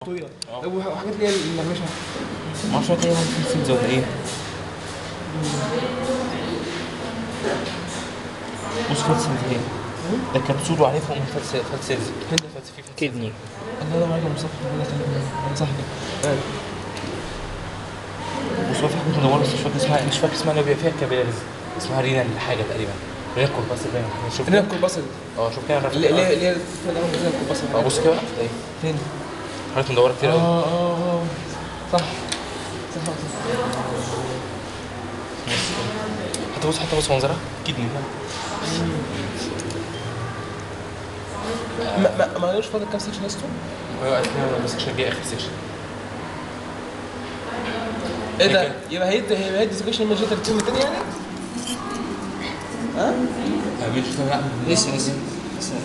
طويله اه. طب وحاجات اللي هي المهمشه ما اعرفش هتلاقيها في سيلز ولا ايه بص فات سيلز ايه ده كبسول وعليه فوق من فات فات سيلز هند فات في فات كدني الله ينور عليك يا مصطفى الله يخليك انصحني بص هو في حاجه مدوره بس مش فاكر اسمها مش فاكر اسمها اللي بيبقى فيها كابيلاريز اسمها رينال حاجه تقريبا رينال كورباسل باين شوف اللي هي كده الكرباسه اه شوف كده اللي اللي اللي هي الفكرة اللي هي الكرباسه اه بص كده بقى ايه فين؟ حاجات مدوره كتير قوي اه اه اه صح صح صح حتى بص حتى بص منظرها كدني ما ما ما لوش فاضل كام سيكشن اسمه؟ ايوه احنا السكشن جاي اخر سكشن ايه ده؟ يبقى هيدي يبقى هيدي سيكشن من جيتر الترم التاني يعني؟ ها؟ مش لسه لسه